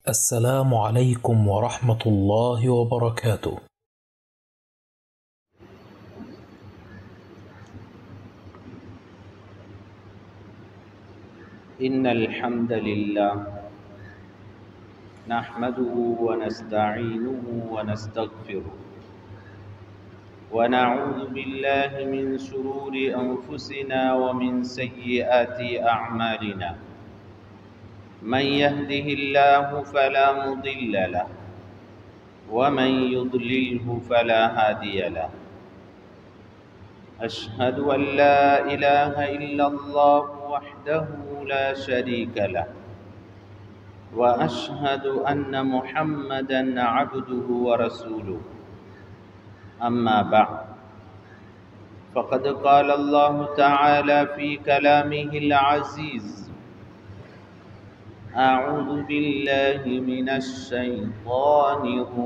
السلام عليكم ورحمة الله وبركاته إن الحمد لله نحمده ونستعينه ونستغفره ونعوذ بالله من شرور أنفسنا ومن سيئات أعمالنا من يهده الله فلا مضل له ومن يضلله فلا هادي له أشهد أن لا إله إلا الله وحده لا شريك له وأشهد أن محمدا عبده ورسوله أما بعد فقد قال الله تعالى في كلامه العزيز أعوذ بالله من الشيطان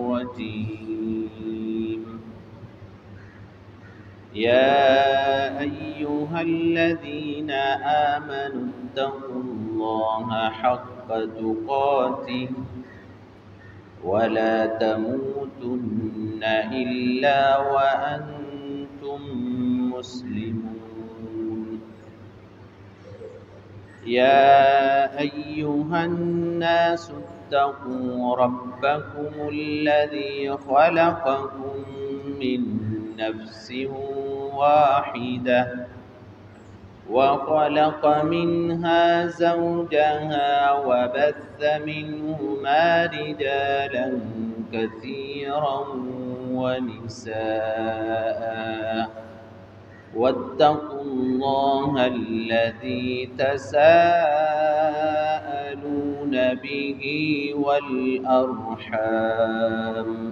الرجيم يا أيها الذين آمنوا اتقوا الله حق تقاته ولا تموتن إلا وأنتم مسلمون يا أيها الناس اتقوا ربكم الذي خلقكم من نفس واحدة وخلق منها زوجها وبث منهما رجالا كثيرا ونساء واتقوا الله الذي تساءلون به والأرحام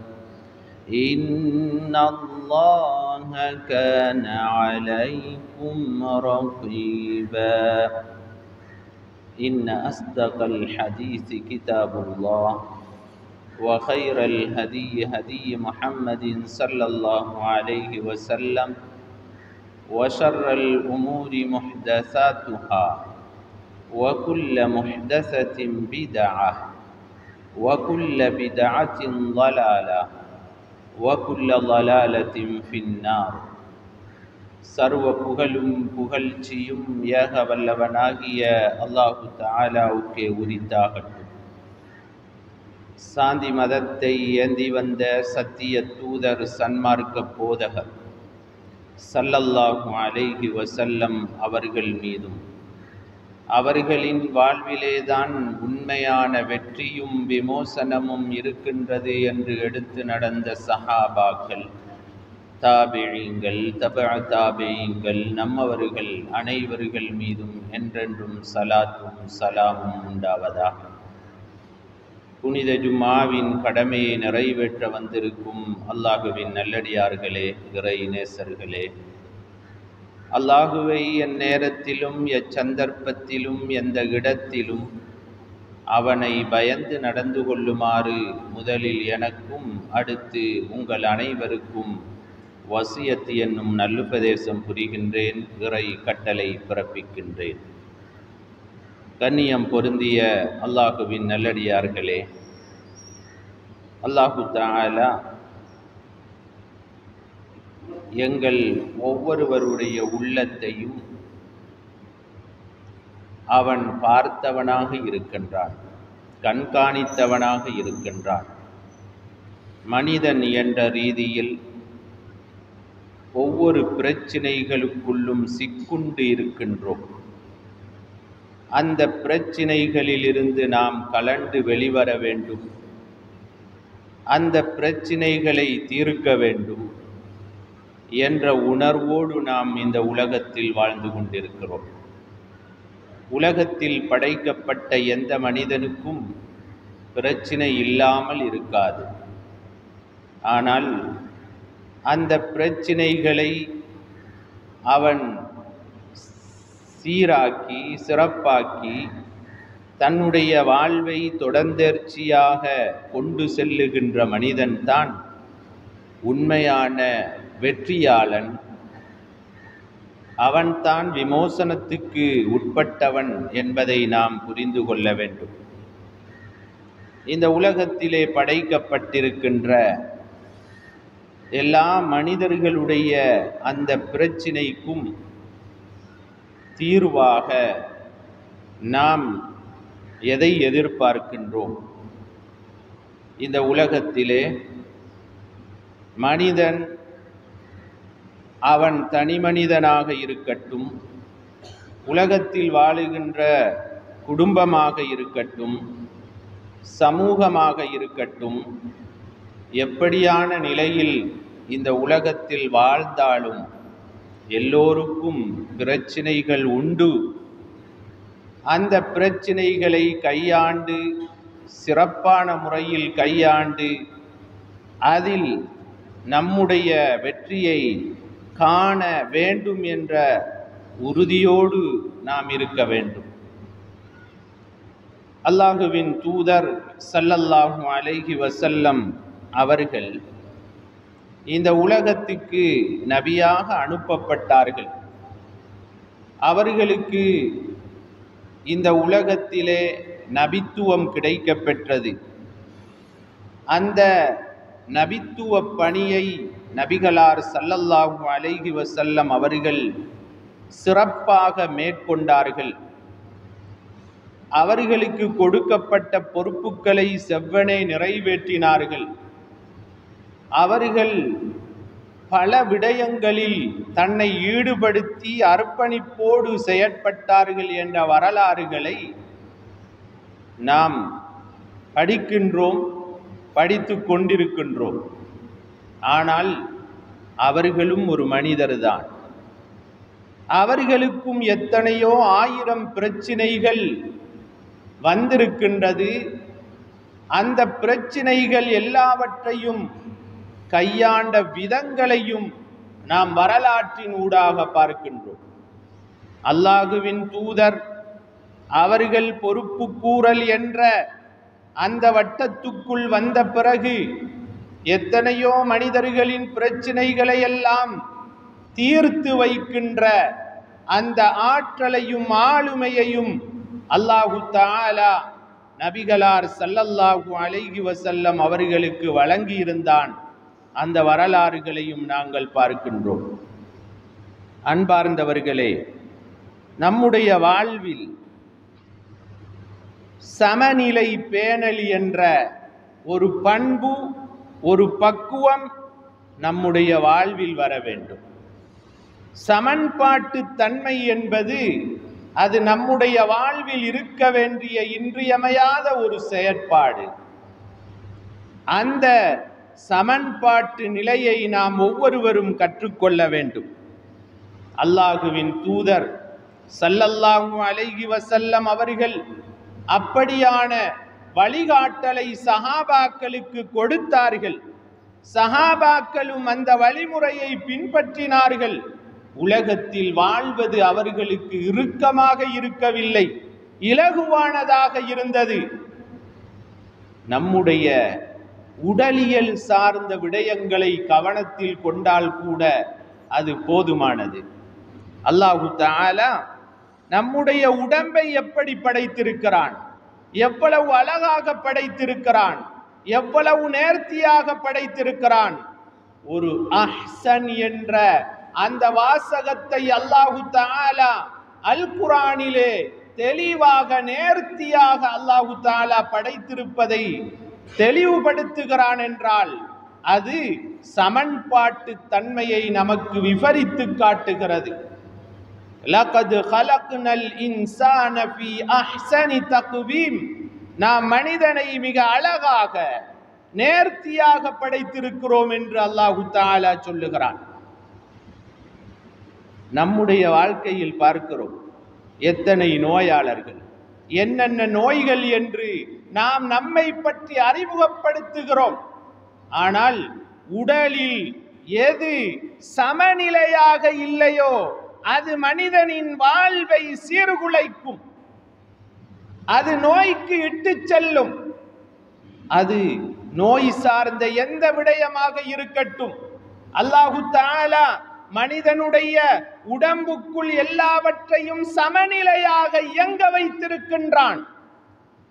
إن الله كان عليكم رقيبا إن أصدق الحديث كتاب الله وخير الهدي هدي محمد صلى الله عليه وسلم وشر الأمور محدثاتها وكل محدثة بدعة وكل بدعة ضلالة وكل ضلالة في النار சர்வ புகழும் புகழ்ச்சியும் ஏக வல்லவனாகிய அல்லாஹு தாலாவுக்கே உரித்தாகட்டும் சாந்தி மதத்தை ஏந்தி வந்த சத்திய தூதர் சன்மார்க்க போதகர் சல்லல்லாஹு அலைஹி வசல்லம் அவர்கள் மீதும் அவர்களின் வாழ்விலேதான் உண்மையான வெற்றியும் விமோசனமும் இருக்கின்றது என்று எடுத்து நடந்த சஹாபாக்கள் தாபிழிங்கள் தப தாபியங்கள் நம்மவர்கள் அனைவர்கள் மீதும் என்றென்றும் சலாத்தும் சலாமும் உண்டாவதாக புனித ஜும்மாவின் கடமையை நிறைவேற்ற வந்திருக்கும் அல்லாஹுவின் நல்லடியார்களே இறை நேசர்களே அல்லாஹுவை என் நேரத்திலும் எச்சந்தர்ப்பத்திலும் எந்த இடத்திலும் அவனை பயந்து நடந்து கொள்ளுமாறு முதலில் எனக்கும் அடுத்து உங்கள் அனைவருக்கும் வசியத்து என்னும் நல்லுபதேசம் புரிகின்றேன் இறை கட்டளை பிறப்பிக்கின்றேன் கண்ணியம் பொருந்திய அல்லாஹுவின் நல்லடியார்களே அல்லாஹு தாலா எங்கள் ஒவ்வொருவருடைய உள்ளத்தையும் அவன் பார்த்தவனாக இருக்கின்றான் கண்காணித்தவனாக இருக்கின்றான் மனிதன் என்ற ரீதியில் ஒவ்வொரு பிரச்சினைகளுக்குள்ளும் சிக்குண்டு இருக்கின்றோம் அந்த பிரச்சினைகளிலிருந்து நாம் கலண்டு வெளிவர வேண்டும் அந்த பிரச்சினைகளை தீர்க்க வேண்டும் என்ற உணர்வோடு நாம் இந்த உலகத்தில் வாழ்ந்து கொண்டிருக்கிறோம் உலகத்தில் படைக்கப்பட்ட எந்த மனிதனுக்கும் பிரச்சினை இல்லாமல் இருக்காது ஆனால் அந்த பிரச்சினைகளை அவன் சீராக்கி சிறப்பாக்கி தன்னுடைய வாழ்வை தொடர்ந்தேர்ச்சியாக கொண்டு செல்லுகின்ற மனிதன்தான் உண்மையான வெற்றியாளன் அவன்தான் விமோசனத்துக்கு உட்பட்டவன் என்பதை நாம் புரிந்து கொள்ள வேண்டும் இந்த உலகத்திலே படைக்கப்பட்டிருக்கின்ற எல்லா மனிதர்களுடைய அந்த பிரச்சினைக்கும் தீர்வாக நாம் எதை எதிர்பார்க்கின்றோம் இந்த உலகத்திலே மனிதன் அவன் தனி மனிதனாக இருக்கட்டும் உலகத்தில் வாழுகின்ற குடும்பமாக இருக்கட்டும் சமூகமாக இருக்கட்டும் எப்படியான நிலையில் இந்த உலகத்தில் வாழ்ந்தாலும் எல்லோருக்கும் பிரச்சினைகள் உண்டு அந்த பிரச்சினைகளை கையாண்டு சிறப்பான முறையில் கையாண்டு அதில் நம்முடைய வெற்றியை காண வேண்டும் என்ற உறுதியோடு நாம் இருக்க வேண்டும் அல்லாஹுவின் தூதர் சல்லல்லாஹு அலைஹி வசல்லம் அவர்கள் இந்த உலகத்துக்கு நபியாக அனுப்பப்பட்டார்கள் அவர்களுக்கு இந்த உலகத்திலே நபித்துவம் கிடைக்கப் பெற்றது அந்த நபித்துவ பணியை நபிகளார் சல்லல்லாஹு அலைஹி வசல்லம் அவர்கள் சிறப்பாக மேற்கொண்டார்கள் அவர்களுக்கு கொடுக்கப்பட்ட பொறுப்புகளை செவ்வனே நிறைவேற்றினார்கள் அவர்கள் பல விடயங்களில் தன்னை ஈடுபடுத்தி அர்ப்பணிப்போடு செயற்பட்டார்கள் என்ற வரலாறுகளை நாம் படிக்கின்றோம் படித்து கொண்டிருக்கின்றோம் ஆனால் அவர்களும் ஒரு மனிதர்தான் அவர்களுக்கும் எத்தனையோ ஆயிரம் பிரச்சினைகள் வந்திருக்கின்றது அந்த பிரச்சினைகள் எல்லாவற்றையும் கையாண்ட விதங்களையும் நாம் வரலாற்றின் ஊடாக பார்க்கின்றோம் அல்லாஹுவின் தூதர் அவர்கள் பொறுப்பு கூறல் என்ற அந்த வட்டத்துக்குள் வந்த பிறகு எத்தனையோ மனிதர்களின் பிரச்சினைகளை எல்லாம் தீர்த்து வைக்கின்ற அந்த ஆற்றலையும் ஆளுமையையும் அல்லாஹு தாலா நபிகளார் சல்லல்லாஹு அலைஹி வசல்லம் அவர்களுக்கு வழங்கியிருந்தான் அந்த வரலாறுகளையும் நாங்கள் பார்க்கின்றோம் அன்பார்ந்தவர்களே நம்முடைய வாழ்வில் சமநிலை பேணல் என்ற ஒரு பண்பு ஒரு பக்குவம் நம்முடைய வாழ்வில் வர வேண்டும் சமன்பாட்டு தன்மை என்பது அது நம்முடைய வாழ்வில் இருக்க வேண்டிய இன்றியமையாத ஒரு செயற்பாடு அந்த சமன்பாட்டு நிலையை நாம் ஒவ்வொருவரும் கற்றுக்கொள்ள வேண்டும் அல்லாஹுவின் தூதர் சல்லல்லாஹு அலைஹி வசல்லம் அவர்கள் அப்படியான வழிகாட்டலை சஹாபாக்களுக்கு கொடுத்தார்கள் சஹாபாக்களும் அந்த வழிமுறையை பின்பற்றினார்கள் உலகத்தில் வாழ்வது அவர்களுக்கு இறுக்கமாக இருக்கவில்லை இலகுவானதாக இருந்தது நம்முடைய உடலியல் சார்ந்த விடயங்களை கவனத்தில் கொண்டால் கூட அது போதுமானது அல்லாஹு தாலா நம்முடைய உடம்பை எப்படி படைத்திருக்கிறான் எவ்வளவு அழகாக படைத்திருக்கிறான் எவ்வளவு நேர்த்தியாக படைத்திருக்கிறான் ஒரு அஹ்சன் என்ற அந்த வாசகத்தை அல்லாஹு தாலா அல் குரானிலே தெளிவாக நேர்த்தியாக அல்லாஹு தாலா படைத்திருப்பதை தெளிவுபடுத்துகிறான் என்றால் அது சமன்பாட்டு தன்மையை நமக்கு விவரித்து காட்டுகிறது லகது ஹலக்னல் இன்சான ஃபீ அஹ்சனி தக்வீம் நாம் மனிதனை மிக அழகாக நேர்த்தியாக படைத்திருக்கிறோம் என்று அல்லாஹு தாலா சொல்லுகிறான் நம்முடைய வாழ்க்கையில் பார்க்கிறோம் எத்தனை நோயாளர்கள் என்னென்ன நோய்கள் என்று நாம் நம்மை பற்றி அறிமுகப்படுத்துகிறோம் ஆனால் உடலில் எது சமநிலையாக இல்லையோ அது மனிதனின் வாழ்வை சீர்குலைக்கும் அது நோய்க்கு இட்டு செல்லும் அது நோய் சார்ந்த எந்த விடயமாக இருக்கட்டும் அல்லாஹு தாலா மனிதனுடைய உடம்புக்குள் எல்லாவற்றையும் சமநிலையாக இயங்க வைத்திருக்கின்றான்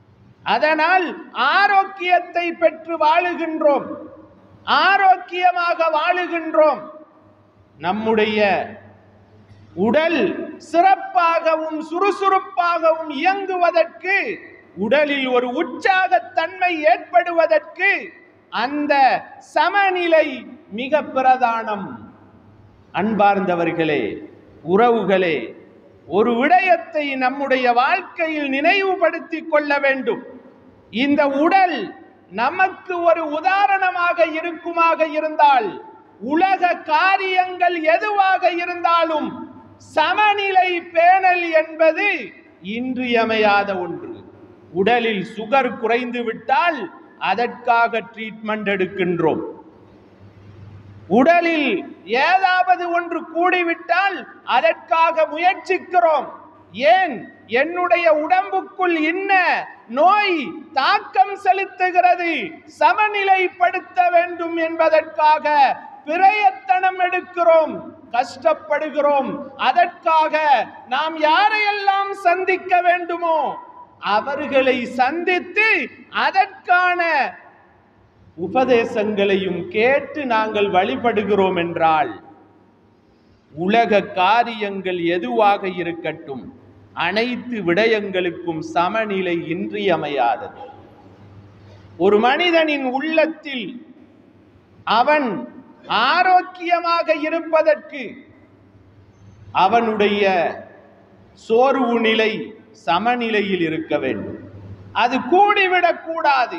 அதனால் ஆரோக்கியத்தை பெற்று வாழுகின்றோம் ஆரோக்கியமாக வாழுகின்றோம் நம்முடைய உடல் சிறப்பாகவும் சுறுசுறுப்பாகவும் இயங்குவதற்கு உடலில் ஒரு உற்சாகத்தன்மை ஏற்படுவதற்கு அந்த சமநிலை மிக பிரதானம் அன்பார்ந்தவர்களே உறவுகளே ஒரு விடயத்தை நம்முடைய வாழ்க்கையில் நினைவுபடுத்திக் கொள்ள வேண்டும் இந்த உடல் நமக்கு ஒரு உதாரணமாக இருக்குமாக இருந்தால் உலக காரியங்கள் எதுவாக இருந்தாலும் சமநிலை பேணல் என்பது இன்றியமையாத ஒன்று உடலில் சுகர் குறைந்து விட்டால் அதற்காக ட்ரீட்மெண்ட் எடுக்கின்றோம் உடலில் ஏதாவது ஒன்று கூடிவிட்டால் அதற்காக முயற்சிக்கிறோம் ஏன் என்னுடைய உடம்புக்குள் இன்ன நோய் தாக்கம் செலுத்துகிறது சமநிலைப்படுத்த வேண்டும் என்பதற்காக பிரயத்தனம் எடுக்கிறோம் கஷ்டப்படுகிறோம் அதற்காக நாம் யாரையெல்லாம் சந்திக்க வேண்டுமோ அவர்களை சந்தித்து அதற்கான உபதேசங்களையும் கேட்டு நாங்கள் வழிபடுகிறோம் என்றால் உலக காரியங்கள் எதுவாக இருக்கட்டும் அனைத்து விடயங்களுக்கும் சமநிலை இன்றியமையாதது ஒரு மனிதனின் உள்ளத்தில் அவன் ஆரோக்கியமாக இருப்பதற்கு அவனுடைய சோர்வு நிலை சமநிலையில் இருக்க வேண்டும் அது கூடிவிடக் கூடாது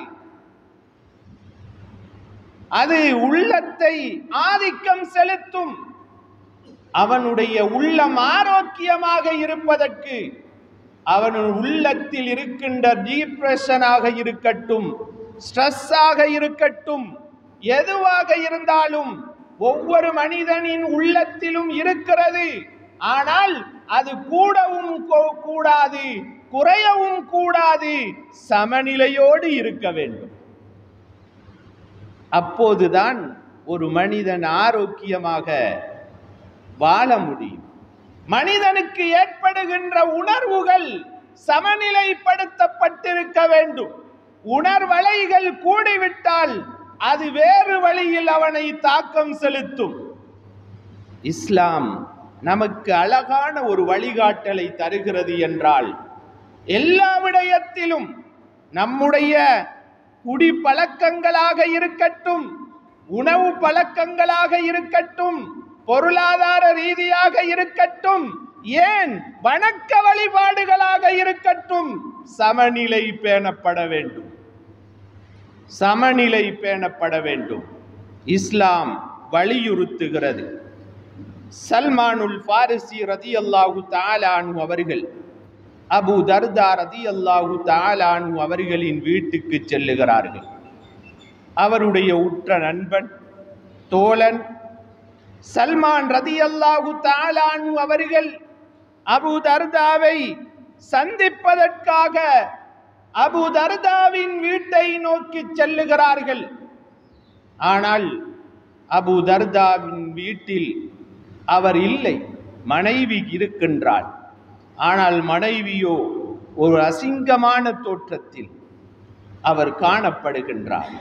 அது உள்ளத்தை ஆதிக்கம் செலுத்தும் அவனுடைய உள்ளம் ஆரோக்கியமாக இருப்பதற்கு அவன் உள்ளத்தில் இருக்கின்ற டிப்ரெஷனாக இருக்கட்டும் ஸ்ட்ரெஸ்ஸாக இருக்கட்டும் எதுவாக இருந்தாலும் ஒவ்வொரு மனிதனின் உள்ளத்திலும் இருக்கிறது ஆனால் அது கூடவும் கூ- கூடாது குறையவும் கூடாது சமநிலையோடு இருக்க வேண்டும் அப்போதுதான் ஒரு மனிதன் ஆரோக்கியமாக வாழ முடியும் மனிதனுக்கு ஏற்படுகின்ற உணர்வுகள் சமநிலைப்படுத்தப்பட்டிருக்க வேண்டும் உணர்வலைகள் கூடிவிட்டால் அது வேறு வழியில் அவனை தாக்கம் செலுத்தும் இஸ்லாம் நமக்கு அழகான ஒரு வழிகாட்டலை தருகிறது என்றால் எல்லா விடயத்திலும் நம்முடைய குடி பழக்கங்களாக இருக்கட்டும் உணவு பழக்கங்களாக இருக்கட்டும் பொருளாதார ரீதியாக இருக்கட்டும் ஏன் வணக்க வழிபாடுகளாக இருக்கட்டும் சமநிலை பேணப்பட வேண்டும் சமநிலை பேணப்பட வேண்டும் இஸ்லாம் வலியுறுத்துகிறது சல்மானுல் ஃபாரிசி ரதி அல்லாஹு தாலானு அவர்கள் அபு தர்தா ரதி அல்லாஹு தாலானு அவர்களின் வீட்டுக்கு செல்லுகிறார்கள் அவருடைய உற்ற நண்பன் தோழன் சல்மான் ரதி அல்லாஹு தாலானு அவர்கள் அபு தர்தாவை சந்திப்பதற்காக அபு தர்தாவின் வீட்டை நோக்கி செல்லுகிறார்கள் ஆனால் அபு தர்தாவின் வீட்டில் அவர் இல்லை மனைவி இருக்கின்றாள் ஆனால் மனைவியோ ஒரு அசிங்கமான தோற்றத்தில் அவர் காணப்படுகின்றார்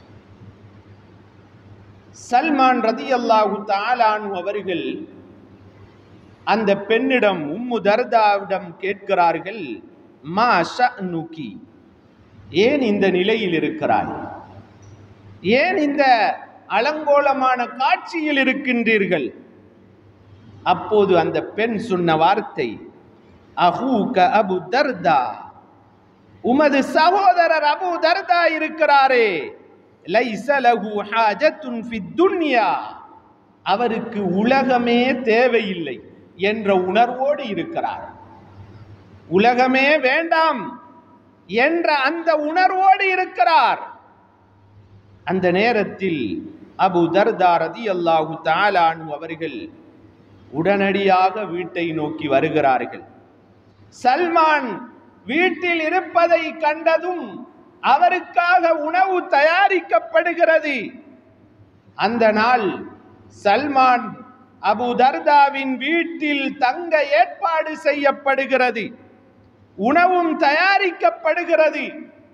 சல்மான் ரதி அல்லாஹு தாலானு அவர்கள் அந்த பெண்ணிடம் உம்மு தர்தாவிடம் கேட்கிறார்கள் மா ஷஅனுகி ஏன் இந்த நிலையில் இருக்கிறாய் ஏன் இந்த அலங்கோலமான காட்சியில் இருக்கின்றீர்கள் அப்போது அந்த பெண் சொன்ன வார்த்தை அஹூக அபு தர்தா உமது சகோதரர் அபு தர்தா இருக்கிறாரே லைஸ லஹு ஹாஜத்துன் ஃபித் துன்யா அவருக்கு உலகமே தேவையில்லை என்ற உணர்வோடு இருக்கிறார் உலகமே வேண்டாம் என்ற அந்த உணர்வோடு இருக்கிறார் அந்த நேரத்தில் அபு தர்தா ரதி அல்லாஹு தாலானு அவர்கள் உடனடியாக வீட்டை நோக்கி வருகிறார்கள் சல்மான் வீட்டில் இருப்பதை கண்டதும் அவருக்காக உணவு தயாரிக்கப்படுகிறது அந்த நாள் சல்மான் அபு தர்தாவின் வீட்டில் தங்க ஏற்பாடு செய்யப்படுகிறது உணவும் தயாரிக்கப்படுகிறது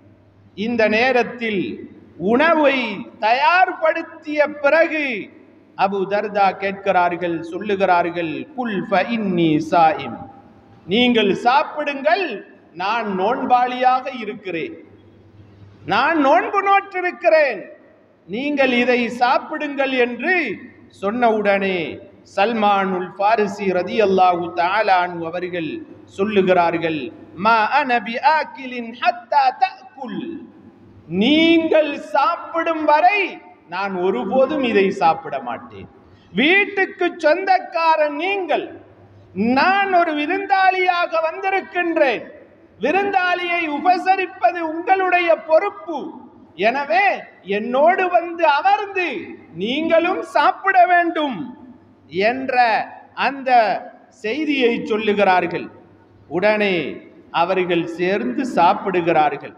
இந்த நேரத்தில் உணவை தயார்படுத்திய பிறகு அபு தர்தா கேட்கிறார்கள் சொல்லுகிறார்கள் குல் ஃபஇன்னி சாயிம் நீங்கள் சாப்பிடுங்கள் நான் நோன்பாளியாக இருக்கிறேன் நான் நோன்பு நோற்றிருக்கிறேன் நீங்கள் இதை சாப்பிடுங்கள் என்று சொன்னவுடனே சல்மானுல் ஃபாரிசி ரதியல்லாஹு தஆலான் அவர்கள் சொல்லுகிறார்கள் மா அன பிஆக்கிலின் ஹத்தா தஅக்குல் நீங்கள் சாப்பிடும் வரை நான் ஒருபோதும் இதை சாப்பிட மாட்டேன் வீட்டுக்கு சொந்தக்காரன் நீங்கள் நான் ஒரு விருந்தாளியாக வந்திருக்கின்றேன் விருந்தாளியை உபசரிப்பது உங்களுடைய பொறுப்பு எனவே என்னோடு வந்து அமர்ந்து நீங்களும் சாப்பிட வேண்டும் என்ற அந்த செய்தியை சொல்லுகிறார்கள் உடனே அவர்கள் சேர்ந்து சாப்பிடுகிறார்கள்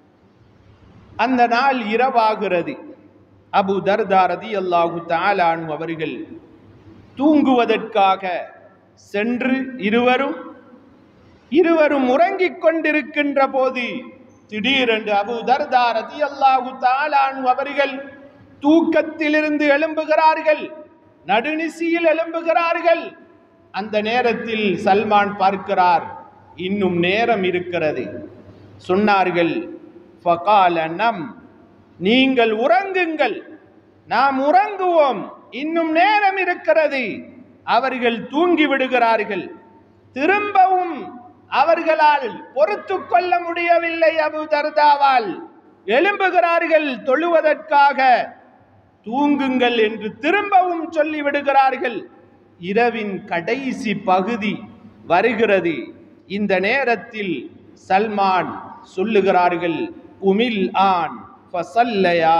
அந்த நாள் இரவாகிறது அபு தர்தா ரதியல்லாஹு தஆலான் அவர்கள் தூங்குவதற்காக சென்று இருவரும் இருவரும் உறங்கிக் கொண்டிருக்கின்ற போது திடீரென்று அபு தர்தா ரதியல்லாஹு தஆலான் அவர்கள் தூக்கத்திலிருந்து எழும்புகிறார்கள் நடுநிசியில் எழும்புகிறார்கள் அந்த நேரத்தில் சல்மான் பார்க்கிறார் இன்னும் நேரம் இருக்கிறது சொன்னார்கள் ஃபகால நம் நீங்கள் உறங்குங்கள் நாம் உறங்குவோம் இன்னும் நேரம் இருக்கிறது அவர்கள் தூங்கி விடுகிறார்கள் திரும்பவும் அவர்களால் பொறுத்து கொள்ள முடியவில்லை அபு தர்தாவால் எழும்புகிறார்கள் தொழுவதற்காக தூங்குங்கள் என்று திரும்பவும் சொல்லி விடுகிறார்கள் இரவின் கடைசி பகுதி வருகிறது இந்த நேரத்தில் சல்மான் சொல்லுகிறார்கள் உமில் ஆன் ஃபசல்லையா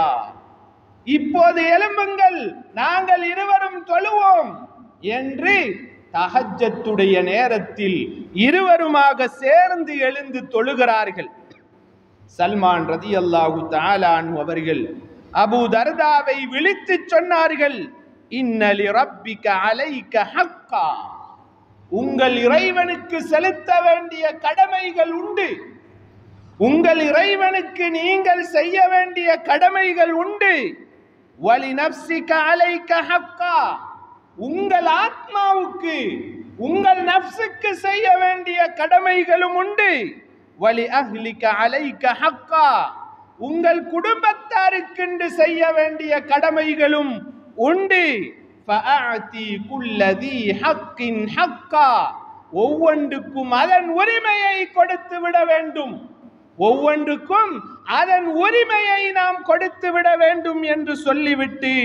இப்போது எழும்புங்கள் நாங்கள் இருவரும் தொழுவோம் என்று தஹஜத்துடைய நேரத்தில் இருவருமாக சேர்ந்து எழுந்து தொழுகிறார்கள் சல்மான் ரதி அல்லாஹு தாலான் அவர்கள் அபு தர்தாவை விழித்து சொன்னார்கள் இன்னலி ரப்பிக்க அலைக்க ஹக்கா உங்கள் இறைவனுக்கு செலுத்த வேண்டிய கடமைகள் உண்டு உங்கள் இறைவனுக்கு நீங்கள் செய்ய வேண்டிய கடமைகள் உண்டு வலி நப்சிக்க அலைக்க ஹக்கா உங்கள் ஆத்மாவுக்கு உங்கள் நப்சுக்கு செய்ய வேண்டிய கடமைகளும் உண்டு வலி அஹ்லிக்க அலைக்க ஹக்கா உங்கள் குடும்பத்தாருக்கென்று செய்ய வேண்டிய கடமைகளும் உண்டு ஃபஅஅதி குல்லதி ஹக்கின் ஹக்கா ஒவ்வொன்றுக்கும் அதன் உரிமையை கொடுத்து விட வேண்டும் ஒவ்வொன்றுக்கும் அதன் உரிமையை நாம் கொடுத்து விட வேண்டும் என்று சொல்லிவிட்டு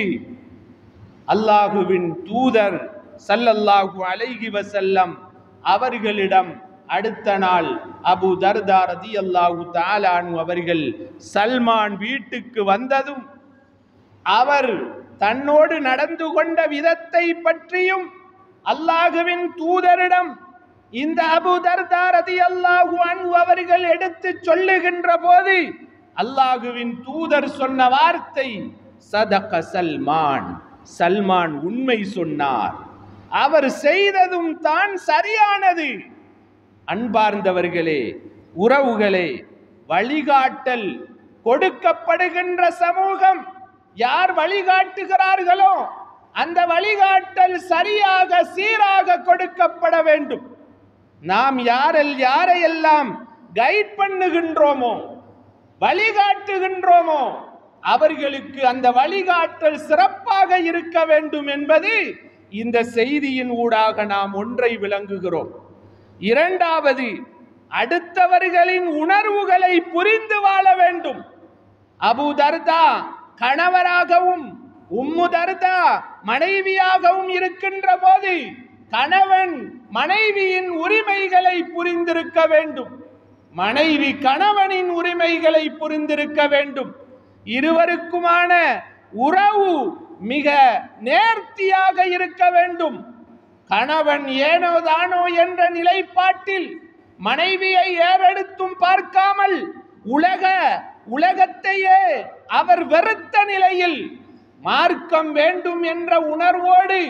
அல்லாஹுவின் தூதர் சல்லல்லாஹு அலைஹி வஸல்லம் அவர்களிடம் அடுத்த நாள் அபு தர்தா ரதி அல்லாஹு தாலானு அவர்கள் சல்மான் வீட்டுக்கு வந்ததும் அவர் தன்னோடு நடந்து கொண்ட விதத்தை பற்றியும் அல்லாஹுவின் தூதரிடம் இந்த அபு தர்தா ரதி அல்லாஹு அன்ஹு அவர்கள் எடுத்து சொல்லுகின்ற போது அல்லாஹுவின் தூதர் சொன்ன வார்த்தை சதக சல்மான் சல்மான் உண்மை சொன்னார் அவர் செய்ததும் தான் சரியானது அன்பார்ந்தவர்களே உறவுகளே வழிகாட்டல் கொடுக்கப்படுகின்ற சமூகம் யார் வழிகாட்டுகிறார்களோ அந்த வழிகாட்டல் சரியாக சீராக கொடுக்கப்பட வேண்டும் நாம் யாரில் யாரையெல்லாம் கைட் பண்ணுகின்றோமோ வழிகாட்டுகின்றோமோ அவர்களுக்கு அந்த வழிகாட்டல் சிறப்பாக இருக்க வேண்டும் என்பது இந்த செய்தியின் ஊடாக நாம் ஒன்றை விளங்குகிறோம் இரண்டாவது அடுத்தவர்களின் உணர்வுகளை புரிந்து வாழ வேண்டும் அபு தர்தா கணவராகவும் உம்மு தர்தா மனைவியாகவும் இருக்கின்ற போது கணவன் மனைவியின் உரிமைகளை புரிந்திருக்க வேண்டும் மனைவி கணவனின் உரிமைகளை புரிந்திருக்க வேண்டும் இருவருக்குமான உறவு மிக நேர்த்தியாக இருக்க வேண்டும் கணவன் ஏனோ தானோ என்ற நிலைப்பாட்டில் மனைவியை ஏறெடுத்தும் பார்க்காமல் உலக உலகத்தையே அவர் வெறுத்த நிலையில் மார்க்கம் வேண்டும் என்ற உணர்வோடு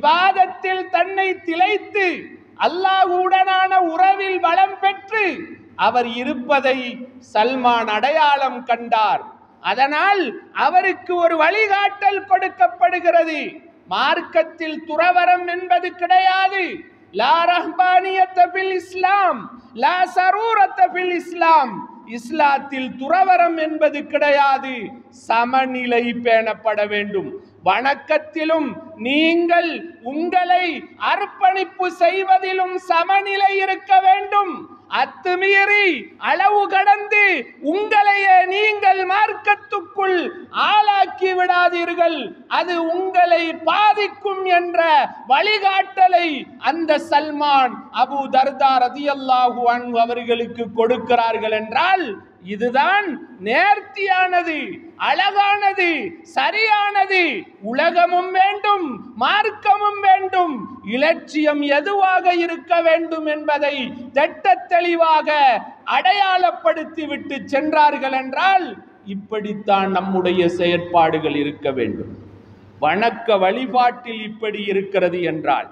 இவாதத்தில் தன்னை திளைத்து அல்லாஹுடனான உறவில் வளம் பெற்று அவர் இருப்பதை சல்மான் அடையாளம் கண்டார் அதனால் அவருக்கு ஒரு வழிகாட்டல் கொடுக்கப்படுகிறது மார்க்கத்தில் துறவரம் என்பது கிடையாது லா ரஹ்பானியத்த பில் இஸ்லாம் லா சரூரத்த பில் இஸ்லாம் இஸ்லாத்தில் துறவரம் என்பது கிடையாது சமநிலை பேணப்பட வேண்டும் வணக்கத்திலும் நீங்கள் உங்களை அர்ப்பணிப்பு செய்வதிலும் சமநிலை இருக்க வேண்டும் அத்துமீறி அளவு கடந்து உங்களையே நீங்கள் மார்க்கத்துக்குள் ஆளாக்கி விடாதீர்கள் அது உங்களை பாதிக்கும் என்ற வழிகாட்டலை அந்த சல்மான் அபு தர்தா ரதியல்லாஹு அன்ஹு அவர்களுக்கு கொடுக்கிறார்கள் என்றால் இதுதான் நேர்த்தியானது அழகானது சரியானது உலகமும் வேண்டும் மார்க்கமும் வேண்டும் இலட்சியம் எதுவாக இருக்க வேண்டும் என்பதை திட்ட தெளிவாக அடையாளப்படுத்தி விட்டு சென்றார்கள் என்றால் இப்படித்தான் நம்முடைய செயற்பாடுகள் இருக்க வேண்டும் வணக்க வழிபாட்டில் இப்படி இருக்கிறது என்றால்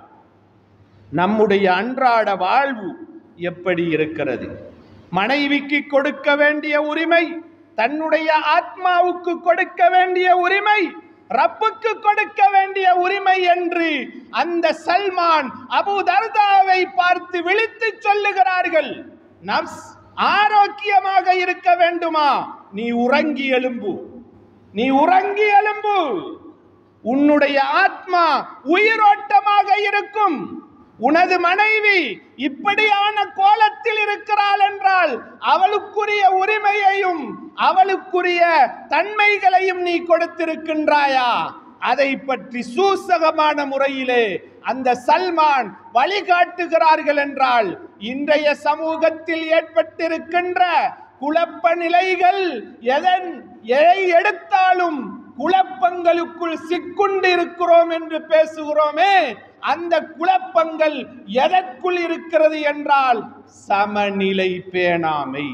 நம்முடைய அன்றாட வாழ்வு எப்படி இருக்கிறது மனைவிக்கு கொடுக்க வேண்டிய உரிமை தன்னுடைய ஆத்மாவுக்கு கொடுக்க வேண்டிய உரிமை ரப்புக்கு கொடுக்க வேண்டிய உரிமை என்று அந்த சல்மான் அபு தர்தாவை பார்த்து விழித்து சொல்லுகிறார்கள் நப்ஸ் ஆரோக்கியமாக இருக்க வேண்டுமா நீ உறங்கி எழும்பு நீ உறங்கி எழும்பு உன்னுடைய ஆத்மா உயிரோட்டமாக இருக்கும் உனது மனைவி இப்படியான கோலத்தில் இருக்கிறாள் என்றால் அவளுக்குரிய உரிமையையும் அவளுக்குரிய தன்மைகளையும் நீ கொடுத்திருக்கின்றாயா அதை பற்றி சூசகமான முறையிலே அந்த சல்மான் வழிகாட்டுகிறார்கள் என்றால் இன்றைய சமூகத்தில் ஏற்பட்டிருக்கின்ற குழப்ப நிலைகள் எதன் எதை எடுத்தாலும் குழப்பங்களுக்குள் சிக்குண்டு இருக்கிறோம் என்று பேசுகிறோமே அந்த குழப்பங்கள் எதற்குள் இருக்கிறது என்றால் சமநிலை பேணாமை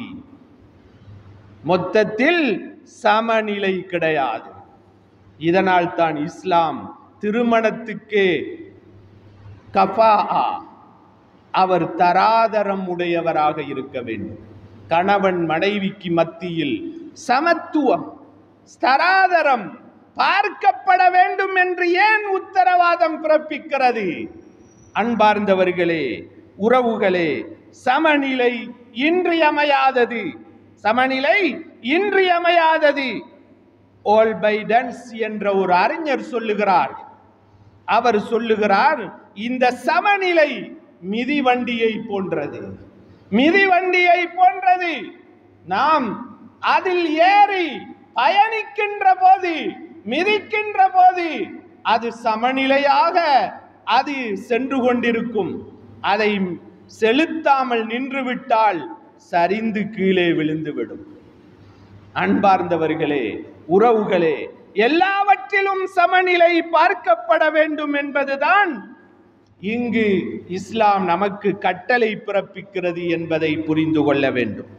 மொத்தத்தில் சமநிலை கிடையாது இதனால் தான் இஸ்லாம் திருமணத்துக்கே கஃபா அவர் தராதரம் உடையவராக இருக்க வேண்டும் கணவன் மனைவிக்கு மத்தியில் சமத்துவம் ஸ்தராதரம் பார்க்கப்பட வேண்டும் என்று ஏன் உத்தரவாதம் பிறப்பிக்கிறது அன்பார்ந்தவர்களே உறவுகளே சமநிலை இன்றியமையாதது சமநிலை இன்றியமையாதது ஓல்பைடன்ஸ் என்ற ஒரு அறிஞர் சொல்லுகிறார் அவர் சொல்லுகிறார் இந்த சமநிலை மிதிவண்டியை போன்றது மிதிவண்டியை போன்றது நாம் அதில் ஏறி பயணிக்கின்ற போது மிதிக்கின்ற போது அது சமநிலையாக அது சென்று கொண்டிருக்கும் அதை செலுத்தாமல் நின்றுவிட்டால் சரிந்து கீழே விழுந்துவிடும் அன்பார்ந்தவர்களே உறவுகளே எல்லாவற்றிலும் சமநிலை பார்க்கப்பட வேண்டும் என்பதுதான் இங்கு இஸ்லாம் நமக்கு கட்டளை பிறப்பிக்கிறது என்பதை புரிந்து கொள்ள வேண்டும்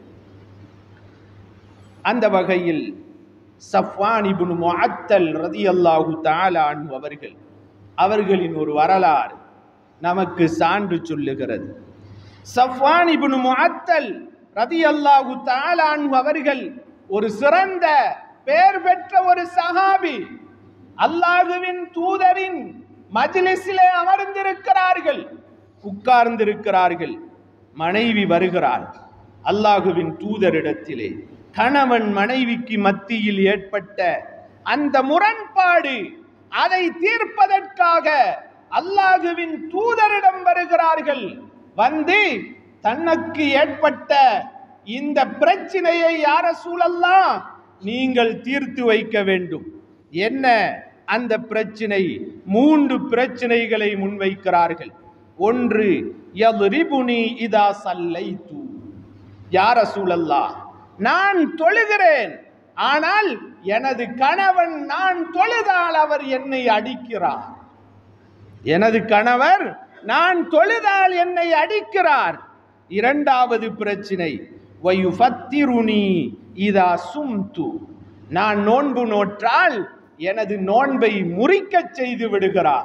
அந்த வகையில் சஃப்வான் இப்னு முஅத்தல் ரதியல்லாஹு தஆலா அன்ஹு அவர்கள் அவர்களின் ஒரு வரலாறு நமக்கு சான்று சொல்லுகிறது சஃப்வான் இப்னு முஅத்தல் ரதியல்லாஹு தஆலா அன்ஹு அவர்கள் ஒரு சிறந்த பெயர் பெற்ற ஒரு சஹாபி அல்லாஹுவின் தூதரின் மஜ்லிஸிலே அமர்ந்திருக்கிறார்கள் உட்கார்ந்திருக்கிறார்கள் மனைவி வருகிறார் அல்லாஹுவின் தூதரிடத்திலே கணவன் மனைவிக்கு மத்தியில் ஏற்பட்ட அந்த முரண்பாடு அதை தீர்ப்பதற்காக அல்லாஹுவின் தூதரிடம் வருகிறார்கள் வந்து தனக்கு ஏற்பட்ட இந்த பிரச்சனையை யார சூழல்லாம் நீங்கள் தீர்த்து வைக்க வேண்டும் என்ன அந்த பிரச்சனை மூன்று பிரச்சனைகளை முன்வைக்கிறார்கள் ஒன்று யதுரிபுனி இதா சல்லைத்து யார சூழல்லா நான் தொழுகிறேன் ஆனால் எனது கணவன் நான் தொழுதால் அவர் என்னை அடிக்கிறார் எனது கணவர் நான் தொழுதால் என்னை அடிக்கிறார் இரண்டாவது பிரச்சினை வயுஃபத்திருனி இதா சும்து நான் நோன்பு நோற்றால் எனது நோன்பை முறிக்கச் செய்து விடுகிறார்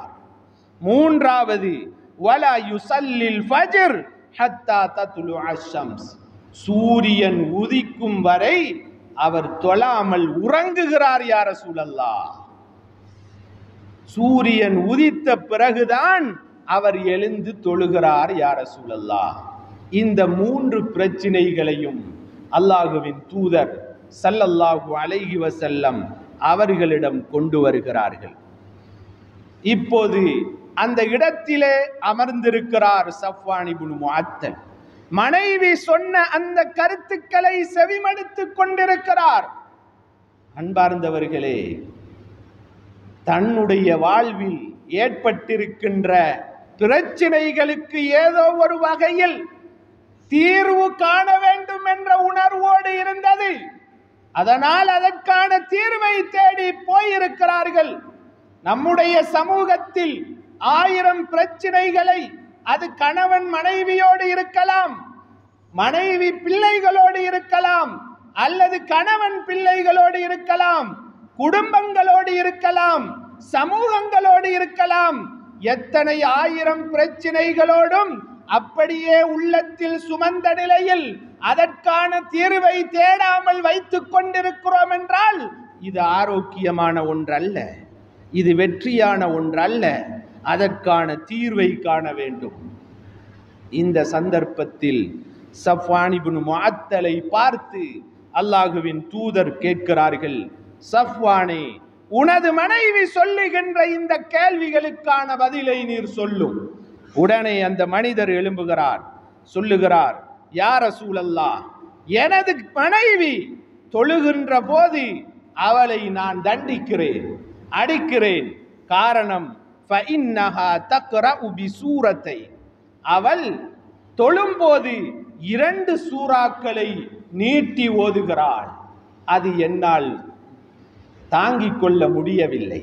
மூன்றாவது வலா யுசல்லில் ஃபஜ்ர் ஹத்தா தத்லு அஷம்ஸ் சூரியன் உதிக்கும் வரை அவர் தொழாமல் உறங்குகிறார் யார சூழல்லா சூரியன் உதித்த பிறகுதான் அவர் எழுந்து தொழுகிறார் யார சூழல்லா இந்த மூன்று பிரச்சினைகளையும் அல்லாஹுவின் தூதர் சல்லல்லாஹு அலைஹி வஸல்லம் அவர்களிடம் கொண்டு வருகிறார்கள் இப்போது அந்த இடத்திலே அமர்ந்திருக்கிறார் சஃப்வான் இப்னு முஅத்தல் மனைவி சொன்ன அந்த கருத்துக்களை செவிமடுத்துக் கொண்டிருக்கிறார் அன்பார்ந்தவர்களே தன்னுடைய வாழ்வில் ஏற்பட்டிருக்கின்ற பிரச்சினைகளுக்கு ஏதோ ஒரு வகையில் தீர்வு காண வேண்டும் என்ற உணர்வோடு இருந்தது அதனால் அதற்கான தீர்வை தேடி போயிருக்கிறார்கள் நம்முடைய சமூகத்தில் ஆயிரம் பிரச்சனைகளை அது கணவன் மனைவியோடு இருக்கலாம் மனைவி பிள்ளைகளோடு இருக்கலாம் அல்லது கணவன் பிள்ளைகளோடு இருக்கலாம் குடும்பங்களோடு இருக்கலாம் சமூகங்களோடு இருக்கலாம் எத்தனை ஆயிரம் பிரச்சனைகளோடும் அப்படியே உள்ளத்தில் சுமந்த நிலையில் அதற்கான தீர்வை தேடாமல் வைத்துக் கொண்டிருக்கிறோம் என்றால் இது ஆரோக்கியமான ஒன்றல்ல இது வெற்றியான ஒன்றல்ல அதற்கான தீர்வை காண வேண்டும் இந்த சந்தர்ப்பத்தில் சஃப்வானிபுன் முஅத்தலை பார்த்து அல்லாஹுவின் தூதர் கேட்கிறார்கள் சஃப்வானே உனது மனைவி சொல்லுகின்ற இந்த கேள்விகளுக்கான பதிலை நீர் சொல்லும் உடனே அந்த மனிதர் எழும்புகிறார் சொல்லுகிறார் யார சூழல்லா எனது மனைவி தொழுகின்ற போது அவளை நான் தண்டிக்கிறேன் அடிக்கிறேன் காரணம் فإنها تقرأ بسورத்தை அவள் தொழும்போது இரண்டு சூறாக்களை நீட்டி ஓதுகிறாள் அது என்னால் தாங்கிக் கொள்ள முடியவில்லை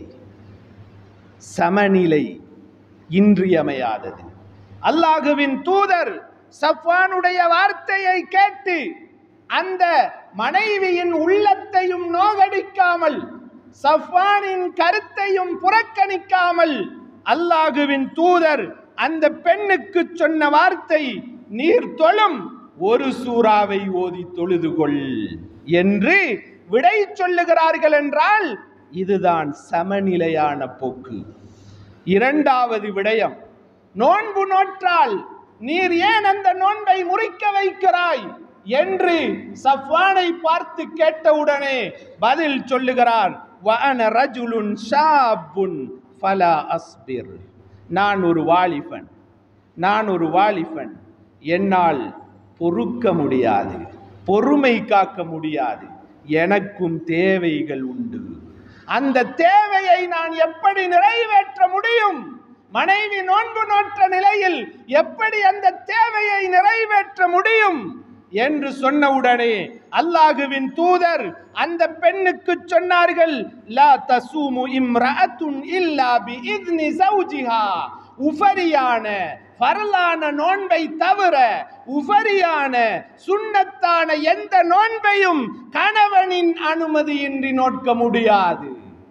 சமநிலை இன்றியமையாதது அல்லாஹுவின் தூதர் சஃப்வானுடைய வார்த்தையை கேட்டு அந்த மனைவியின் உள்ளத்தையும் நோகடிக்காமல் சஃப்வானின் கருத்தையும் புறக்கணிக்காமல் அல்லாஹுவின் தூதர் அந்த பெண்ணுக்கு சொன்ன வார்த்தை நீர் தொழும் ஒரு சூறாவை ஓதி தொழுது கொள் என்று விடை சொல்லுகிறார்கள் என்றால் இதுதான் சமநிலையான போக்கு இரண்டாவது விடயம் நோன்பு நோற்றால் நீர் ஏன் அந்த நோன்பை முறிக்க வைக்கிறாய் என்று சஃப்வானை பார்த்து கேட்டவுடனே பதில் சொல்லுகிறார் வஅன ரஜுலுன் ஷாபுன் ஃபலா அஸ்பிர் நான் ஒரு வாலிபன் நான் ஒரு வாலிபன் என்னால் பொறுக்க முடியாது பொறுமை காக்க முடியாது எனக்கும் தேவைகள் உண்டு அந்த தேவையை நான் எப்படி நிறைவேற்ற முடியும் மனைவி நோன்பு நோற்ற நிலையில் எப்படி அந்த தேவையை நிறைவேற்ற முடியும் என்று சொன்னவுடனே அல்லாஹுவின் தூதர் அந்த பெண்ணுக்கு சொன்னார்கள் லா தசூமு இம்ரஅத்துன் இல்லா பி இத்னி ஜௌஜிஹா உஃபரியான பரலான நோன்பை தவிர உபரியான சுண்ணத்தான எந்த நோன்பையும் கணவனின் அனுமதியின்றி நோட்க முடியாது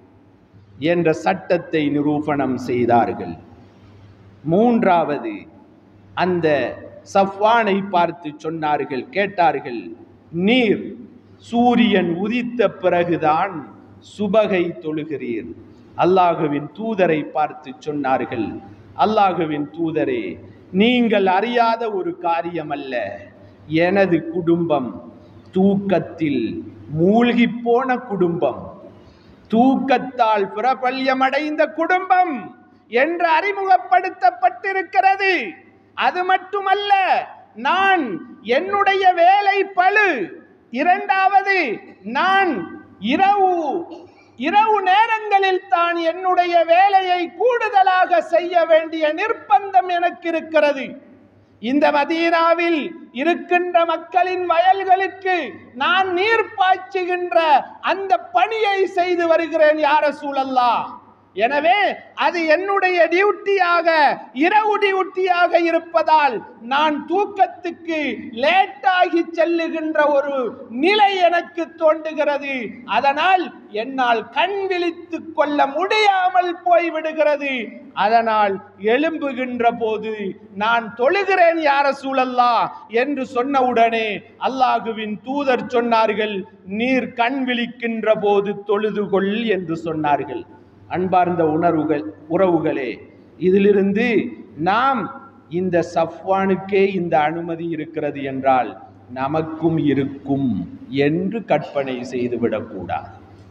என்ற சட்டத்தை நிரூபணம் செய்தார்கள் மூன்றாவது அந்த சஃப்வானை பார்த்து சொன்னார்கள் கேட்டார்கள் நீர் சூரியன் உதித்த பிறகுதான் சுபகை தொழுகிறீர் அல்லாஹுவின் தூதரை பார்த்து சொன்னார்கள் அல்லாஹுவின் தூதரே நீங்கள் அறியாத ஒரு காரியம் அல்ல எனது குடும்பம் தூக்கத்தில் மூழ்கி போன குடும்பம் தூக்கத்தால் பிரபல்யமடைந்த குடும்பம் என்று அறிமுகப்படுத்தப்பட்டிருக்கிறது அது மட்டுமல்ல நான் என்னுடைய வேலை பளு இரண்டாவது நான் இரவு இரவு நேரங்களில் தான் என்னுடைய வேலையை கூடுதலாக செய்ய வேண்டிய நிர்பந்தம் எனக்கு இருக்கிறது இந்த மதீனாவில் இருக்கின்ற மக்களின் வயல்களுக்கு நான் நீர் பாய்ச்சுகின்ற அந்த பணியை செய்து வருகிறேன் யார சூழல்லா எனவே அது என்னுடைய டியூட்டியாக இரவு டியூட்டியாக இருப்பதால் நான் தூக்கத்துக்கு லேட்டாகி செல்லுகின்ற ஒரு நிலை எனக்கு தோன்றுகிறது அதனால் என்னால் கண் விழித்துக் கொள்ள முடியாமல் போய்விடுகிறது அதனால் எழும்புகின்ற போது நான் தொழுகிறேன் யார சூழல்லா என்று சொன்னவுடனே அல்லாஹுவின் தூதர் சொன்னார்கள் நீர் கண் விழிக்கின்ற போது தொழுது கொள் என்று சொன்னார்கள் அன்பார்ந்த உணர்வுகள் உறவுகளே இதிலிருந்து நாம் இந்த சஃப்வானுக்கே இந்த அனுமதி இருக்கிறது என்றால் நமக்கும் இருக்கும் என்று கற்பனை செய்துவிடக்கூடாது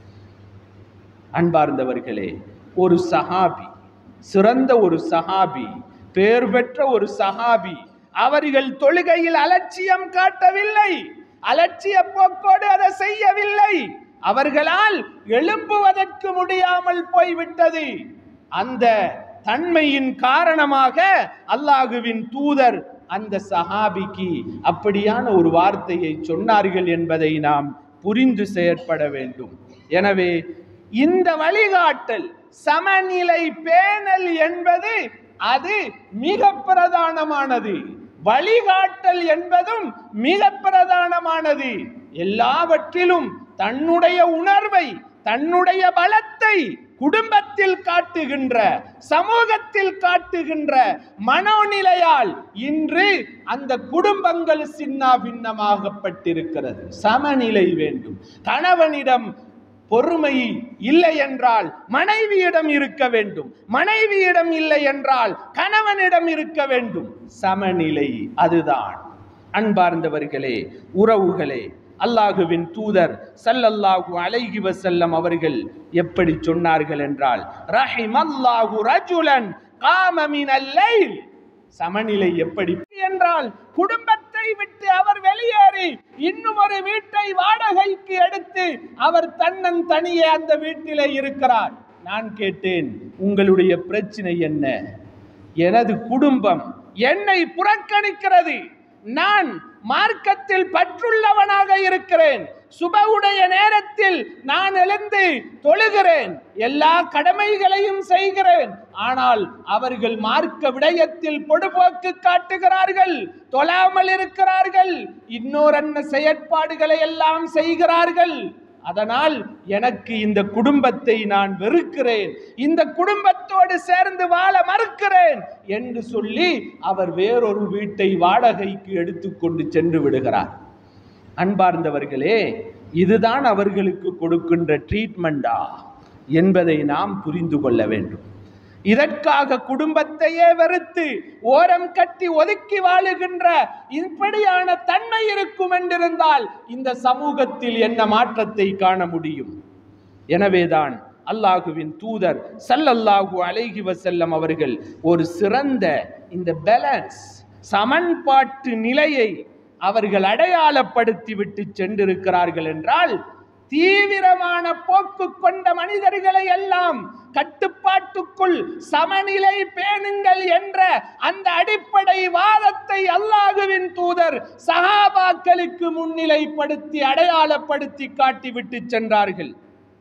அன்பார்ந்தவர்களே ஒரு சஹாபி சிறந்த ஒரு சஹாபி பேர் பெற்ற ஒரு சஹாபி அவர்கள் தொழுகையில் அலட்சியம் காட்டவில்லை அலட்சிய போக்கோடு அதை செய்யவில்லை அவர்களால் எழும்புவதற்கு முடியாமல் போய்விட்டது அந்த தன்மையின் காரணமாக அல்லாஹுவின் தூதர் அந்த சஹாபிக்கு அப்படியான ஒரு வார்த்தையை சொன்னார்கள் என்பதை நாம் புரிந்து செயற்பட வேண்டும் எனவே இந்த வழிகாட்டல் சமநிலை பேணல் என்பது அது மிக பிரதானமானது வழிகாட்டல் என்பதும் மிக பிரதானமானது எல்லாவற்றிலும் தன்னுடைய உணர்வை தன்னுடைய பலத்தை குடும்பத்தில் காட்டுகின்ற சமூகத்தில் காட்டுகின்ற மனோநிலையால் இன்று அந்த குடும்பங்கள் சின்ன பின்னமாகப்பட்டிருக்கிறது சமநிலை வேண்டும் கணவனிடம் பொறுமை இல்லை என்றால் மனைவியிடம் இருக்க வேண்டும் மனைவியிடம் இல்லை என்றால் கணவனிடம் இருக்க வேண்டும் சமநிலை அதுதான் அன்பார்ந்தவர்களே உறவுகளே அல்லாஹுவின் தூதர் சல்லல்லாஹு அலைஹி வஸல்லம் அவர்கள் எப்படி சொன்னார்கள் என்றால் ரஹிம் அல்லாஹு ரஜுலன் காம மினல் லைல் சமநிலை எப்படி என்றால் குடும்பத்தை விட்டு அவர் வெளியேறி இன்னும் ஒரு வீட்டை வாடகைக்கு எடுத்து அவர் தன்னன் தனியே அந்த வீட்டிலே இருக்கிறார் நான் கேட்டேன் உங்களுடைய பிரச்சனை என்ன எனது குடும்பம் என்னை புறக்கணிக்கிறது நான் மார்க்கத்தில் பற்றுள்ளவனாக இருக்கிறேன் சுபவுடைய நேரத்தில் நான் எழுந்து தொழுகிறேன் எல்லா கடமைகளையும் செய்கிறேன் ஆனால் அவர்கள் மார்க்க விடயத்தில் பொடுபோக்கு காட்டுகிறார்கள் தொழாமல் இருக்கிறார்கள் இன்னொரு செயற்பாடுகளை எல்லாம் செய்கிறார்கள் அதனால் எனக்கு இந்த குடும்பத்தை நான் வெறுக்கிறேன் இந்த குடும்பத்தோடு சேர்ந்து வாழ மறுக்கிறேன் என்று சொல்லி அவர் வேறொரு வீட்டை வாடகைக்கு எடுத்துக்கொண்டு சென்று விடுகிறார் அன்பார்ந்தவர்களே இதுதான் அவர்களுக்கு கொடுக்கின்ற ட்ரீட்மெண்டா என்பதை நாம் புரிந்து கொள்ள வேண்டும் இதற்காக குடும்பத்தையே வெறுத்து ஓரம் கட்டி ஒதுக்கி வாழுகின்ற இப்படியான தன்மை இருக்கும் என்றிருந்தால் இந்த சமூகத்தில் என்ன மாற்றத்தை காண முடியும் எனவேதான் அல்லாஹுவின் தூதர் சல்லல்லாஹு அலைஹி வஸல்லம் அவர்கள் ஒரு சிறந்த இந்த பேலன்ஸ் சமன்பாட்டு நிலையை அவர்கள் அடையாளப்படுத்தி விட்டு சென்றிருக்கிறார்கள் என்றால் தீவிரமான போக்கு கொண்ட மனிதர்களை எல்லாம் கட்டுப்பாட்டுக்குள் சமநிலை பேணுங்கள் என்ற அந்த அடிப்படை வாதத்தை அல்லாஹுவின் தூதர் சஹாபாக்களுக்கு முன்னிலைப்படுத்தி அடையாளப்படுத்தி காட்டிவிட்டு சென்றார்கள்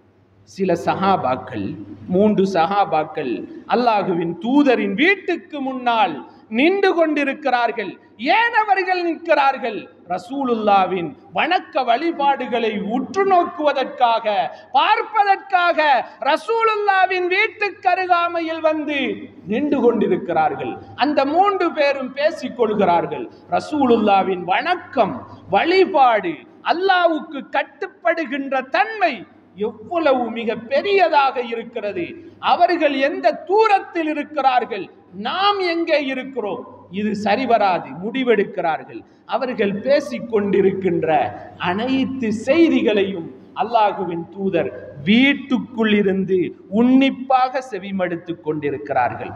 சில சஹாபாக்கள் மூன்று சஹாபாக்கள் அல்லாஹுவின் தூதரின் வீட்டுக்கு முன்னால் நின்று கொண்டிருக்கிறார்கள் ஏன் அவர்கள் நிற்கிறார்கள் ரசூலுல்லாவின் வணக்க வழிபாடுகளை உற்று நோக்குவதற்காக பார்ப்பதற்காக ரசூலுல்லாவின் வீட்டுக்கு அருகாமையில் வந்து நின்று கொண்டிருக்கிறார்கள் அந்த மூன்று பேரும் பேசிக் கொள்கிறார்கள் ரசூலுல்லாவின் வணக்கம் வழிபாடு அல்லாவுக்கு கட்டுப்படுகின்ற தன்மை எவ்வளவு மிக பெரியதாக இருக்கிறது அவர்கள் எந்த தூரத்தில் இருக்கிறார்கள் நாம் எங்கே இருக்கிறோம் இது சரிவராது முடிவெடுக்கிறார்கள் அவர்கள் பேசிக் கொண்டிருக்கின்ற அனைத்து செய்திகளையும் அல்லாஹுவின் தூதர் வீட்டுக்குள் இருந்து உன்னிப்பாக செவிமடுத்துக் கொண்டிருக்கிறார்கள்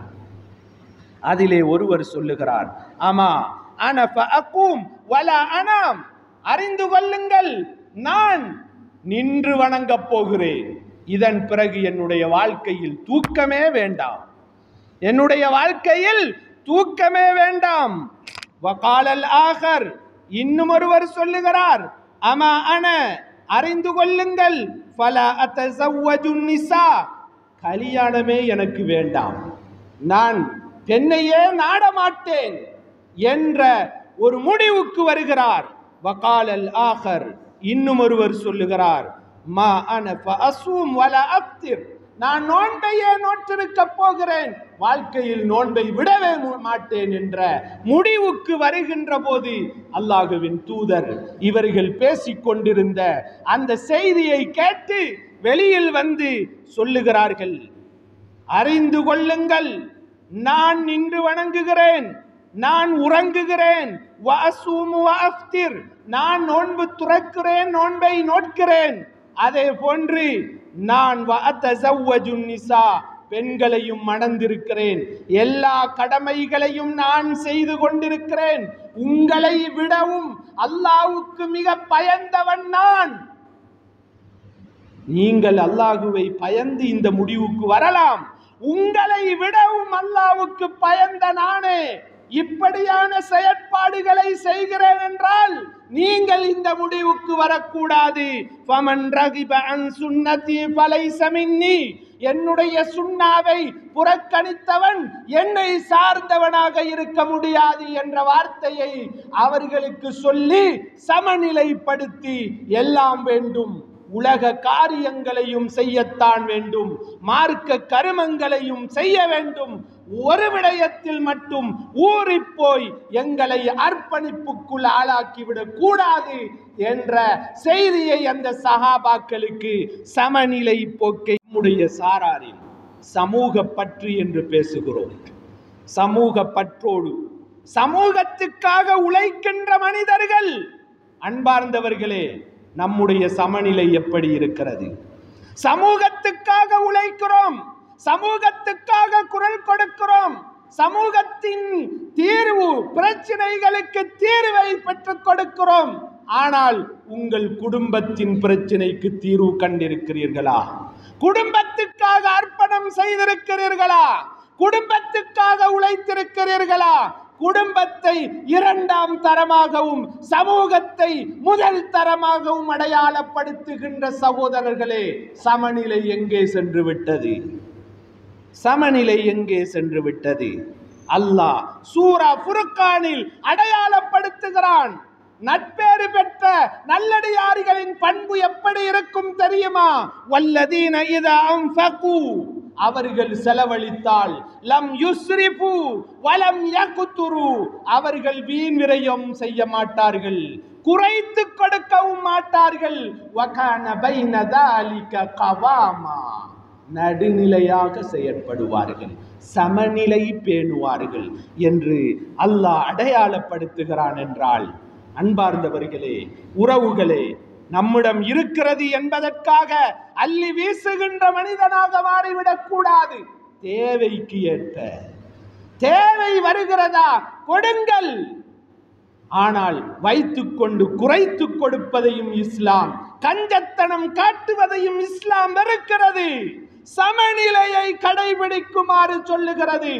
அதிலே ஒருவர் சொல்லுகிறார் ஆமா அன ஃபஅகும் வலா அனாம் அறிந்து கொள்ளுங்கள் நான் நின்று வணங்கப் போகிறேன் இதன் பிறகு என்னுடைய வாழ்க்கையில் தூக்கமே வேண்டாம் என்னுடைய வாழ்க்கையில் தூக்கமே வேண்டாம் வகாலல் ஆகர் இன்னும் ஒருவர் சொல்லுகிறார் அமா அன அறிந்து கொள்ளுங்கள் ஃபல அத்தஸவ்வஜு நிசா கல்யாணமே எனக்கு வேண்டாம் நான் பெண்ணையே நாடமாட்டேன் என்ற ஒரு முடிவுக்கு வருகிறார் வகாலல் ஆகர் இன்னும் ஒருவர் சொல்லுகிறார் மா அன அசூம் வல அப்திர் நான் நோன்பையே நோற்றிருக்க போகிறேன் வாழ்க்கையில் நோன்பை விடவே மு- மாட்டேன் என்ற முடிவுக்கு வருகின்ற போது அல்லாஹுவின் தூதர் இவர்கள் பேசிக் கொண்டிருந்த அந்த செய்தியை கேட்டு வெளியில் வந்து சொல்லுகிறார்கள் அறிந்து கொள்ளுங்கள் நான் நின்று வணங்குகிறேன் நான் உறங்குகிறேன் வஅசூமு வஅஃப்திர். நான் நோன்பு துறக்கிறேன் நோன்பை நோட்கிறேன் அதே போன்று நான் வஅதஸவ்வஜு நிசா பெண்களையும் மணந்திருக்கிறேன் எல்லா கடமைகளையும் நான் செய்து கொண்டிருக்கிறேன் உங்களை விடவும் அல்லாஹ்வுக்கு மிக பயந்தவன் நான் நீங்கள் அல்லாஹுவை பயந்து இந்த முடிவுக்கு வரலாம் உங்களை விடவும் அல்லாஹ்வுக்கு பயந்த நானே இப்படியான செயற்பாடுகளை செய்கிறேன் என்றால் நீங்கள் இந்த முடிவுக்கு வரக்கூடாது ஃபமன் ரகிப அன் சுன்னதி ஃபலைஸ மின்னி என்னுடைய சுண்ணாவை புறக்கணித்தவன் என்னை சார்ந்தவனாக இருக்க முடியாது என்ற வார்த்தையை அவர்களுக்கு சொல்லி சமநிலைப்படுத்தி எல்லாம் வேண்டும் உலக காரியங்களையும் செய்யத்தான் வேண்டும் மார்க்க கருமங்களையும் செய்ய வேண்டும் ஒரு விடயத்தில் மட்டும் ஊறிப் போய் எங்களை அர்ப்பணிப்புக்குள் ஆளாக்கிவிடக் கூடாது என்ற செய்தியை அந்த சகாபாக்களுக்கு சமநிலை போக்கை நம்முடைய சாராரில் சமூக பற்று என்று பேசுகிறோம் சமூக பற்றோடு சமூகத்துக்காக உழைக்கின்ற மனிதர்கள் அன்பார்ந்தவர்களே நம்முடைய சமநிலை எப்படி இருக்கிறது சமூகத்துக்காக உழைக்கிறோம் சமூகத்துக்காக குரல் கொடுக்கிறோம் சமூகத்தின் தீர்வு பிரச்சனைகளுக்கு தீர்வை பெற்றுக் கொடுக்கிறோம் ஆனால் உங்கள் குடும்பத்தின் பிரச்சனைக்கு தீர்வு கண்டிருக்கிறீர்களா குடும்பத்துக்காக அர்ப்பணம் செய்திருக்கிறீர்களா குடும்பத்துக்காக உழைத்திருக்கிறீர்களா குடும்பத்தை இரண்டாம் தரமாகவும் சமூகத்தை முதல் தரமாகவும் அடையாளப்படுத்துகின்ற சகோதரர்களே சமநிலை எங்கே சென்று விட்டது சமநிலை எங்கே சென்று விட்டது அல்லாஹ் சூரா ஃபுர்கானில் அடையாளப்படுத்துகிறான் நட்பேறு பெற்ற நல்லடியாரிகளின் பண்பு எப்படி இருக்கும் தெரியுமா வல்லதீன இதா அன்ஃபகு அவர்கள் செலவழித்தால் லம் யுஸ்ரிஃபு வலம் யகுத்துரு அவர்கள் வீண் விரயம் செய்ய மாட்டார்கள் குறைத்து கொடுக்கவும் மாட்டார்கள் வகான பைன தாலிக கவாமா நடுநிலையாக செயற்படுவார்கள் சமநிலை பேணுவார்கள் என்று அல்லாஹ் அடையாளப்படுத்துகிறான் என்றால் அன்பார்ந்தவர்களே உறவுகளே நம்மிடம் இருக்கிறது என்பதற்காக அள்ளி வீசுகின்ற மனிதனாக மாறிவிடக் கூடாது தேவைக்கு ஏற்ப தேவை வருகிறதா கொடுங்கள் ஆனால் வைத்துக்கொண்டு குறைத்து கொடுப்பதையும் இஸ்லாம் கஞ்சத்தனம் காட்டுவதையும் இஸ்லாம் வெறுக்கிறது சமநிலையை கடைபிடிக்குமாறு சொல்லுகிறது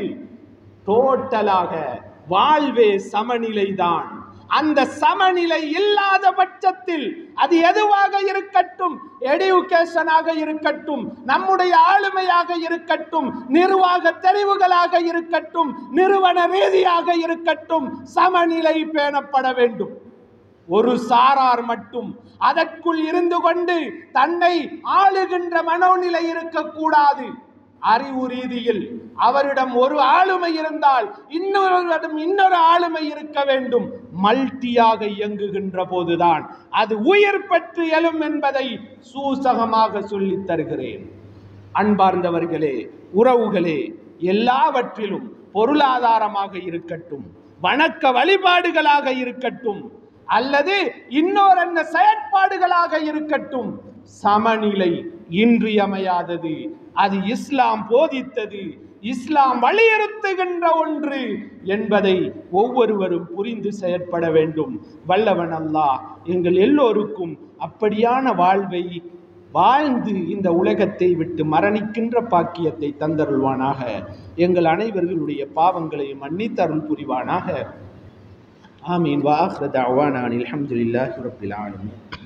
டோட்டலாக வாழ்வே சமநிலைதான் அந்த சமநிலை இல்லாத பட்சத்தில் அது எதுவாக இருக்கட்டும் எடுகேஷனாக இருக்கட்டும் நம்முடைய ஆளுமையாக இருக்கட்டும் நிர்வாக தெரிவுகளாக இருக்கட்டும் நிறுவன ரீதியாக இருக்கட்டும் சமநிலை பேணப்பட வேண்டும் ஒரு சாரார் மட்டும் அதற்குள் இருந்து கொண்டு தன்னை ஆளுகின்ற மனோநிலை இருக்கக்கூடாது அறிவு ரீதியில் அவரிடம் ஒரு ஆளுமை இருந்தால் இன்னொருவரிடம் இன்னொரு ஆளுமை இருக்க வேண்டும் மல்டியாக இயங்குகின்ற போதுதான் அது உயிர் பெற்று எழும் என்பதை சூசகமாக சொல்லித் தருகிறேன் அன்பார்ந்தவர்களே உறவுகளே எல்லாவற்றிலும் பொருளாதாரமாக இருக்கட்டும் வணக்க வழிபாடுகளாக இருக்கட்டும் அல்லது இன்னொரு செயற்பாடுகளாக இருக்கட்டும் சமநிலை இன்றியமையாதது அது இஸ்லாம் போதித்தது இஸ்லாம் வலியுறுத்துகின்ற ஒன்று என்பதை ஒவ்வொருவரும் புரிந்து செயற்பட வேண்டும் வல்லவன் அல்லாஹ் எங்கள் எல்லோருக்கும் அப்படியான வாழ்வை வாழ்ந்து இந்த உலகத்தை விட்டு மரணிக்கின்ற பாக்கியத்தை தந்தருள்வானாக எங்கள் அனைவர்களுடைய பாவங்களையும் மன்னித்தருள் புரிவானாக ஆமீன் வாஹ்ர தஅவானா அனில் ஹம்துலில்லாஹி ரப்பில் ஆலமீன்